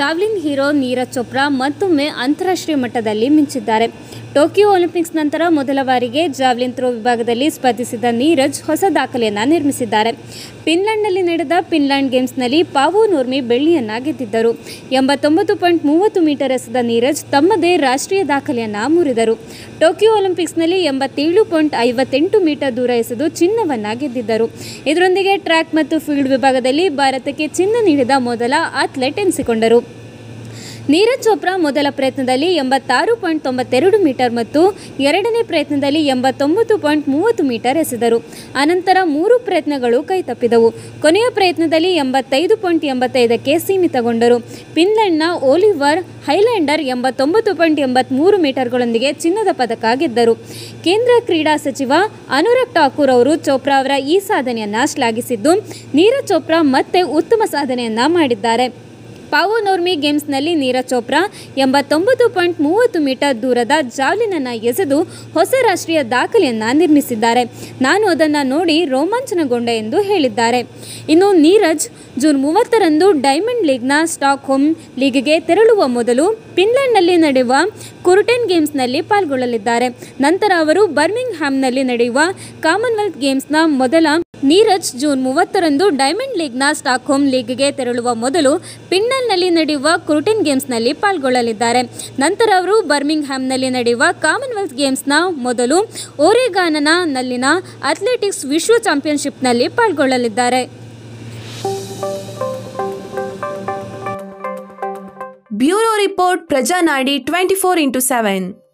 javelin hero Neeraj Chopra ಮತ್ತೊಮ್ಮೆ ಅಂತಾರಾಷ್ಟ್ರೀಯ ಮಟ್ಟದಲ್ಲಿ ಮಿಂಚಿದ್ದಾರೆ ಟೋಕಿಯೋ ಒಲಿಂಪಿಕ್ಸ್ ನಂತರ ಮೊದಲ ಬಾರಿಗೆ ಜಾವ್ಲಿನ್ ಥ್ರೋ ವಿಭಾಗದಲ್ಲಿ ಸ್ಪರ್ಧಿಸಿದ ನೀರಜ್ ಹೊಸ ದಾಖಲೆಯನ್ನು ನಿರ್ಮಿಸಿದ್ದಾರೆ ಫಿನ್ಲೆಂಡ್ನಲ್ಲಿ ನಡೆದ ಫಿನ್ಲ್ಯಾಂಡ್ ಗೇಮ್ಸ್ನಲ್ಲಿ ಪಾವು ನೋರ್ಮಿ ಬೆಳ್ಳಿಯನ್ನ ಗೆದ್ದಿದ್ದರು ಎಂಬತ್ತೊಂಬತ್ತು ಪಾಯಿಂಟ್ ಮೂವತ್ತು ಮೀಟರ್ ಎಸೆದ ನೀರಜ್ ತಮ್ಮದೇ ರಾಷ್ಟ್ರೀಯ ದಾಖಲೆಯನ್ನು ಮುರಿದರು ಟೋಕಿಯೋ ಒಲಿಂಪಿಕ್ಸ್ನಲ್ಲಿ ಎಂಬತ್ತೇಳು ಪಾಯಿಂಟ್ ಐವತ್ತೆಂಟು ಮೀಟರ್ ದೂರ ಎಸೆದು ಚಿನ್ನವನ್ನು ಗೆದ್ದಿದ್ದರು ಇದರೊಂದಿಗೆ ಟ್ರ್ಯಾಕ್ ಮತ್ತು ಫೀಲ್ಡ್ ವಿಭಾಗದಲ್ಲಿ ಭಾರತಕ್ಕೆ ಚಿನ್ನ ನೀಡಿದ ಮೊದಲ ಅಥ್ಲೆಟ್ ಎನಿಸಿಕೊಂಡರು ನೀರಜ್ ಚೋಪ್ರಾ ಮೊದಲ ಪ್ರಯತ್ನದಲ್ಲಿ ಎಂಬತ್ತಾರು ಪಾಯಿಂಟ್ ತೊಂಬತ್ತೆರಡು ಮೀಟರ್ ಮತ್ತು ಎರಡನೇ ಪ್ರಯತ್ನದಲ್ಲಿ ಎಂಬತ್ತೊಂಬತ್ತು ಪಾಯಿಂಟ್ ಮೂವತ್ತು ಮೀಟರ್ ಎಸೆದರು ಅನಂತರ ಮೂರು ಪ್ರಯತ್ನಗಳು ಕೈತಪ್ಪಿದವು ಕೊನೆಯ ಪ್ರಯತ್ನದಲ್ಲಿ ಎಂಬತ್ತೈದು ಪಾಯಿಂಟ್ ಎಂಬತ್ತೈದಕ್ಕೆ ಸೀಮಿತಗೊಂಡರು ಫಿನ್ಲೆಂಡ್ನ ಓಲಿವರ್ ಹೈಲ್ಯಾಂಡರ್ ಎಂಬತ್ತೊಂಬತ್ತು ಪಾಯಿಂಟ್ ಎಂಬತ್ತ್ಮೂರು ಮೀಟರ್ಗಳೊಂದಿಗೆ ಚಿನ್ನದ ಪದಕ ಗೆದ್ದರು ಕೇಂದ್ರ ಕ್ರೀಡಾ ಸಚಿವ ಅನುರಾಗ್ ಠಾಕೂರ್ ಅವರು ಚೋಪ್ರಾ ಅವರ ಈ ಸಾಧನೆಯನ್ನು ಶ್ಲಾಘಿಸಿದ್ದು ನೀರಜ್ ಚೋಪ್ರಾ ಮತ್ತೆ ಉತ್ತಮ ಸಾಧನೆಯನ್ನ ಮಾಡಿದ್ದಾರೆ ಪಾವೋ ನೋರ್ಮಿ ಗೇಮ್ಸ್ನಲ್ಲಿ ನೀರಜ್ ಚೋಪ್ರಾ ಎಂಬತ್ತೊಂಬತ್ತು ಪಾಯಿಂಟ್ ಮೂವತ್ತು ಮೀಟರ್ ದೂರದ ಜಾವ್ಲಿನನ್ನು ಎಸೆದು ಹೊಸ ರಾಷ್ಟ್ರೀಯ ದಾಖಲೆಯನ್ನು ನಿರ್ಮಿಸಿದ್ದಾರೆ ನಾನು ಅದನ್ನು ನೋಡಿ ರೋಮಾಂಚನಗೊಂಡೆ ಎಂದು ಹೇಳಿದ್ದಾರೆ ಇನ್ನು ನೀರಜ್ ಜೂನ್ ಮೂವತ್ತರಂದು ಡೈಮಂಡ್ ಲೀಗ್ನ ಸ್ಟಾಕ್ ಹೋಮ್ ಲೀಗ್ಗೆ ತೆರಳುವ ಮೊದಲು ಫಿನ್ಲೆಂಡ್ನಲ್ಲಿ ನಡೆಯುವ ಕುರುಟೆನ್ ಗೇಮ್ಸ್ನಲ್ಲಿ ಪಾಲ್ಗೊಳ್ಳಲಿದ್ದಾರೆ ನಂತರ ಅವರು ಬರ್ಮಿಂಗ್ ಹ್ಯಾಮ್ನಲ್ಲಿ ನಡೆಯುವ ಕಾಮನ್ವೆಲ್ತ್ ಗೇಮ್ಸ್ನ ಮೊದಲ ನೀರಜ್ ಜೂನ್ ಮೂವತ್ತರಂದು ಡೈಮಂಡ್ ಲೀಗ್ನ ಸ್ಟಾಕ್ಹೋಮ್ ಲೀಗ್ಗೆ ತೆರಳುವ ಮೊದಲು ಪಿನ್ನಲ್ನಲ್ಲಿ ನಡೆಯುವ ಕ್ರೂಟಿನ್ ಗೇಮ್ಸ್ನಲ್ಲಿ ಪಾಲ್ಗೊಳ್ಳಲಿದ್ದಾರೆ ನಂತರ ಅವರು ಬರ್ಮಿಂಗ್ ಹ್ಯಾಮ್ನಲ್ಲಿ ನಡೆಯುವ ಕಾಮನ್ವೆಲ್ತ್ ಗೇಮ್ಸ್ನ ಮೊದಲು ಓರೆಗಾನನ ನಲ್ಲಿನ ಅಥ್ಲೆಟಿಕ್ಸ್ ವಿಶ್ವ ಚಾಂಪಿಯನ್ಶಿಪ್ನಲ್ಲಿ ಪಾಲ್ಗೊಳ್ಳಲಿದ್ದಾರೆ bureau report Prajanadi twenty four into seven